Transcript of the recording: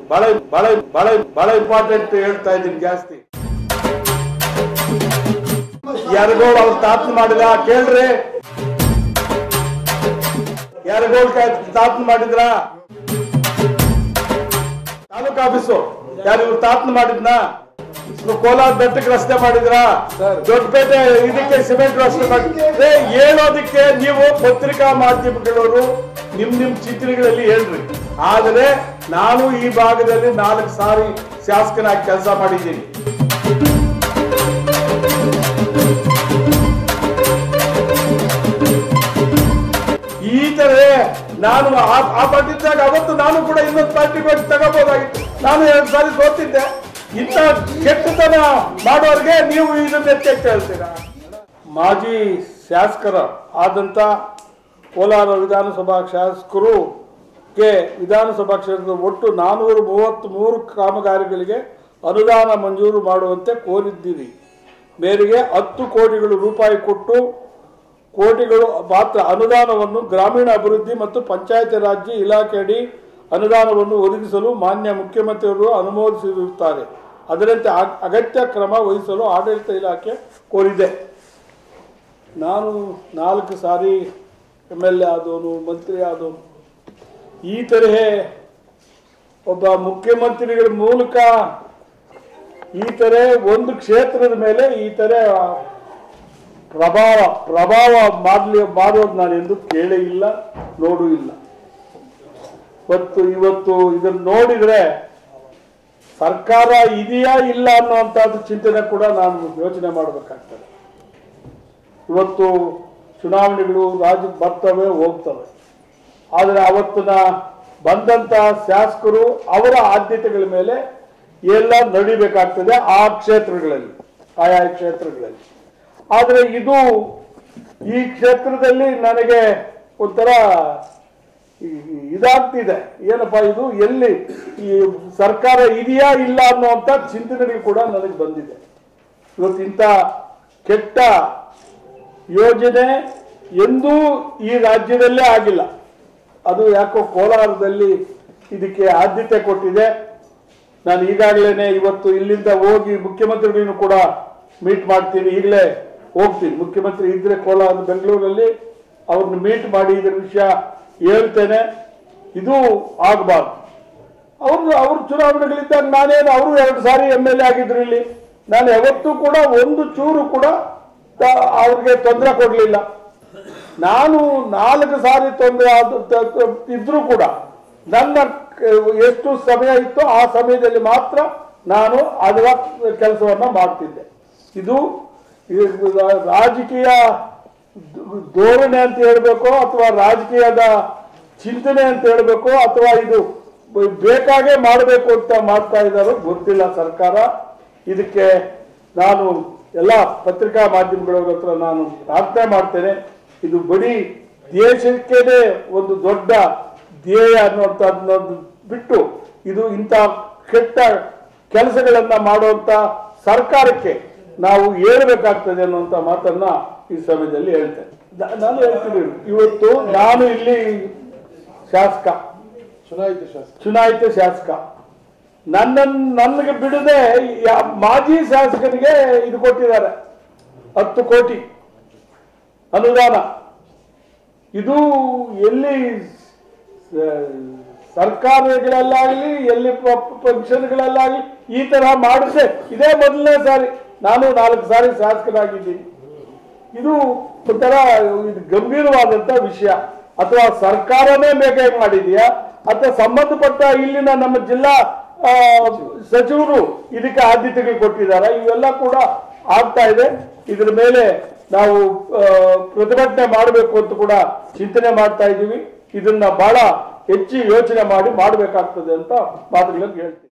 ಬಹಳ ಬಹಳ ಬಹಳ ಬಹಳ ಇಂಪಾರ್ಟೆಂಟ್ ಹೇಳ್ತಾ ಇದ್ದೀನಿ ಜಾಸ್ತಿ ಯಾರಿಗೋಳು ಅವ್ರ ತಾತನ ಮಾಡಿದ ಕೇಳ್ರಿ ಯಾರಿಗೋಳು ತಾತನ ಮಾಡಿದ್ರ ತಾಲೂಕ್ ಆಫೀಸು ಯಾರು ಇವ್ರು ತಾತನ ಮಾಡಿದ್ನ ಇವ್ರು ಕೋಲಾರ ಬೆಟ್ಟಕ್ಕೆ ರಸ್ತೆ ಮಾಡಿದ್ರ ದೊಡ್ಡಪೇಟೆ ಇದಕ್ಕೆ ಸಿಮೆಂಟ್ ರಸ್ತೆ ಮಾಡಿ ಏ, ಹೇಳೋದಕ್ಕೆ ನೀವು ಪತ್ರಿಕಾ ಮಾಧ್ಯಮಗಳವರು ನಿಮ್ ನಿಮ್ ಚಿತ್ರಗಳಲ್ಲಿ ಹೇಳ್ರಿ ಆದ್ರೆ ನಾನು ಈ ಭಾಗದಲ್ಲಿ ನಾಲ್ಕು ಸಾರಿ ಶಾಸಕನಾಗಿ ಕೆಲಸ ಮಾಡಿದ್ದೀನಿ ಈ ತರ ನಾನು ಆ- ಆ ಪಟ್ಟಿದ್ದಾಗ ಅವತ್ತು ನಾನು ಕೂಡ ಇನ್ನೊಂದು ಪಾರ್ಟಿ ಹೋಗಿ ತಗೋಬಹುದಾಗಿತ್ತು ನಾನು ಎರಡು ಸಾರಿ ಸೋತಿದ್ದೆ ಇಂಥ ಕೆಟ್ಟತನ ಮಾಡೋರ್ಗೆ ನೀವು ಇದನ್ನ ಎತ್ತೆತ್ತಿ ಹೇಳ್ತೀರಾ ಮಾಜಿ ಶಾಸಕರ ಆದಂತ ಕೋಲಾರ ವಿಧಾನಸಭಾ ಶಾಸಕರು ಗೆ ವಿಧಾನಸಭಾ ಕ್ಷೇತ್ರದ ಒಟ್ಟು ನಾನೂರ ಮೂವತ್ತ್ ಮೂರು ಕಾಮಗಾರಿಗಳಿಗೆ ಅನುದಾನ ಮಂಜೂರು ಮಾಡುವಂತೆ ಕೋರಿದ್ದೀರಿ ಮೇರೆಗೆ ಹತ್ತು ಕೋಟಿಗಳು ರೂಪಾಯಿ ಕೊಟ್ಟು ಕೋಟಿಗಳು ಮಾತ್ರ ಅನುದಾನವನ್ನು ಗ್ರಾಮೀಣ ಅಭಿವೃದ್ಧಿ ಮತ್ತು ಪಂಚಾಯತ್ ರಾಜ್ಯ ಇಲಾಖೆಯಡಿ ಅನುದಾನವನ್ನು ಒದಗಿಸಲು ಮಾನ್ಯ ಮುಖ್ಯಮಂತ್ರಿಯವರು ಅನುಮೋದಿಸಿರುತ್ತಾರೆ ಅದರಂತೆ ಅಗ್- ಅಗತ್ಯ ಕ್ರಮ ವಹಿಸಲು ಆಡಳಿತ ಇಲಾಖೆ ಕೋರಿದೆ ನಾನು ನಾಲ್ಕು ಸಾರಿ ಎಮ್ ಎಲ್ ಎ ಆದವನು ಮಂತ್ರಿ ಆದವನು ಈ ತರಹ ಒಬ್ಬ ಮುಖ್ಯಮಂತ್ರಿಗಳ ಮೂಲಕ ಈ ತರ ಒಂದು ಕ್ಷೇತ್ರದ ಮೇಲೆ ಈ ತರ ಪ್ರಭಾವ ಪ್ರಭಾವ ಮಾಡ್ಲಿ ಮಾಡೋದು ನಾನು ಎಂದು ಕೇಳೇ ಇಲ್ಲ ನೋಡೂ ಇಲ್ಲ ಮತ್ತು ಇವತ್ತು ಇದನ್ನು ನೋಡಿದ್ರೆ ಸರ್ಕಾರ ಇದೆಯಾ ಇಲ್ಲ ಅನ್ನುವಂಥದ್ದು ಚಿಂತನೆ ಕೂಡ ನಾನು ಯೋಚನೆ ಮಾಡಬೇಕಾಗ್ತದೆ ಇವತ್ತು ಚುನಾವಣೆಗಳು ರಾಜ್ಯ ಬರ್ತವೆ ಹೋಗ್ತವೆ ಆದರೆ ಅವತ್ತಿನ ಬಂದಂತ ಶಾಸಕರು ಅವರ ಆದ್ಯತೆಗಳ ಮೇಲೆ ಎಲ್ಲ ನಡಿಬೇಕಾಗ್ತದೆ ಆ ಕ್ಷೇತ್ರಗಳಲ್ಲಿ ಆಯಾ ಕ್ಷೇತ್ರಗಳಲ್ಲಿ ಆದರೆ ಇದು ಈ ಕ್ಷೇತ್ರದಲ್ಲಿ ನನಗೆ ಒಂಥರ ಈ- ಈ- ಇದಾಗ್ತಿದೆ ಏನಪ್ಪಾ ಇದು ಎಲ್ಲಿ ಈ ಸರ್ಕಾರ ಇದೆಯಾ ಇಲ್ಲ ಅನ್ನುವಂಥ ಚಿಂತನೆಗಳು ಕೂಡ ನನಗೆ ಬಂದಿದೆ ಇವತ್ತು ಇಂಥ ಕೆಟ್ಟ ಯೋಜನೆ ಎಂದೂ ಈ ರಾಜ್ಯದಲ್ಲೇ ಆಗಿಲ್ಲ ಅದು ಯಾಕೋ ಕೋಲಾರದಲ್ಲಿ ಇದಕ್ಕೆ ಆದ್ಯತೆ ಕೊಟ್ಟಿದೆ ನಾನು ಈಗಾಗಲೇ ಇವತ್ತು ಇಲ್ಲಿಂದ ಹೋಗಿ ಮುಖ್ಯಮಂತ್ರಿಗಳನ್ನು ಕೂಡ ಮೀಟ್ ಮಾಡ್ತೀನಿ ಈಗಲೇ ಹೋಗ್ತೀನಿ ಮುಖ್ಯಮಂತ್ರಿ ಇದ್ರೆ ಕೋಲಾರ ಬೆಂಗಳೂರಲ್ಲಿ ಅವ್ರನ್ನ ಮೀಟ್ ಮಾಡಿ ಇದ್ರ ವಿಷಯ ಹೇಳ್ತೇನೆ ಇದು ಆಗಬಾರ್ದು ಅವ್ರು ಅವ್ರ ಚುನಾವಣೆಗಳಿದ್ದಾಗ ನಾನೇನು ಅವರು ಎರಡು ಸಾರಿ ಎಮ್ ಎಲ್ ಎ ಆಗಿದ್ರು ಇಲ್ಲಿ ನಾನು ಯಾವತ್ತೂ ಕೂಡ ಒಂದು ಚೂರು ಕೂಡ ತ- ಅವ್ರಿಗೆ ತೊಂದರೆ ಕೊಡಲಿಲ್ಲ ನಾನು ನಾಲ್ಕು ಸಾರಿ ತೊಂದರೆ ಆದ ತ- ತ- ಇದ್ರೂ ಕೂಡ ನನ್ನ ಕ- ಎಷ್ಟು ಸಮಯ ಇತ್ತೋ ಆ ಸಮಯದಲ್ಲಿ ಮಾತ್ರ ನಾನು ಅದರ ಕೆಲಸವನ್ನ ಮಾಡ್ತಿದ್ದೆ ಇದು ಇದು ರಾಜಕೀಯ ಧೋರಣೆ ಅಂತ ಹೇಳ್ಬೇಕು ಅಥವಾ ರಾಜಕೀಯದ ಚಿಂತನೆ ಅಂತ ಹೇಳ್ಬೇಕು ಅಥವಾ ಇದು ಬೇಕಾಗೇ ಮಾಡಬೇಕು ಅಂತ ಮಾಡ್ತಾ ಇದ್ದಾರೋ ಗೊತ್ತಿಲ್ಲ ಸರ್ಕಾರ ಇದಕ್ಕೆ ನಾನು ಎಲ್ಲ ಪತ್ರಿಕಾ ಮಾಧ್ಯಮಗಳ ಹತ್ರ ನಾನು ಪ್ರಾರ್ಥನೆ ಮಾಡ್ತೇನೆ ಇದು ಬರೀ ದೇಶಕ್ಕೇನೆ ಒಂದು ದೊಡ್ಡ ಧ್ಯೇಯ ಅನ್ನುವಂಥದ್ದನ್ನು ಬಿಟ್ಟು ಇದು ಇಂಥ ಕೆಟ್ಟ ಕೆಲಸಗಳನ್ನ ಮಾಡುವಂತ ಸರ್ಕಾರಕ್ಕೆ ನಾವು ಹೇಳ್ಬೇಕಾಗ್ತದೆ ಅನ್ನುವಂಥ ಮಾತನ್ನ ಈ ಸಮಯದಲ್ಲಿ ಹೇಳ್ತೇನೆ ನಾ- ನಾನು ಹೇಳ್ತೀನಿ ಇವತ್ತು ನಾನು ಇಲ್ಲಿ ಶಾಸಕ ಚುನಾಯಿತ ಶಾಸಕ ಚುನಾಯಿತ ಶಾಸಕ ನನ್ನ ನನಗೆ ಬಿಡದೆ ಯಾ- ಮಾಜಿ ಶಾಸಕನಿಗೆ ಇದು ಕೊಟ್ಟಿದ್ದಾರೆ ಹತ್ತು ಕೋಟಿ ಅನುದಾನ ಇದು ಎಲ್ಲಿ ಆ, ಸರ್ಕಾರಗಳಲ್ಲಾಗಲಿ ಎಲ್ಲಿ ಫಂಕ್ಷನ್ಗಳಲ್ಲಾಗಲಿ ಈ ತರಹ ಮಾಡಿದ್ರೆ ಇದೇ ಮೊದಲನೇ ಸಾರಿ ನಾನು ನಾಲ್ಕು ಸಾರಿ ಶಾಸಕನಾಗಿದ್ದೀನಿ ಇದು ಒಂಥರ ಇದು ಗಂಭೀರವಾದಂತ ವಿಷಯ ಅಥವಾ ಸರ್ಕಾರನೇ ಬೇಗ ಮಾಡಿದೆಯಾ ಅಥವಾ ಸಂಬಂಧಪಟ್ಟ ಇಲ್ಲಿನ ನಮ್ಮ ಜಿಲ್ಲಾ ಆ, ಸಚಿವರು ಇದಕ್ಕೆ ಆದ್ಯತೆಗಳು ಕೊಟ್ಟಿದ್ದಾರೆ ಇವೆಲ್ಲ ಕೂಡ ಆಗ್ತಾ ಇದೆ ಇದ್ರ ಮೇಲೆ ನಾವು ಆ, ಪ್ರತಿಭಟನೆ ಮಾಡಬೇಕು ಅಂತ ಕೂಡ ಚಿಂತನೆ ಮಾಡ್ತಾ ಇದ್ದೀವಿ ಇದನ್ನ ಬಹಳ ಹೆಚ್ಚು ಯೋಚನೆ ಮಾಡಿ ಮಾಡಬೇಕಾಗ್ತದೆ ಅಂತ ಮಾತುಗಳನ್ನು ಹೇಳ್ತೀವಿ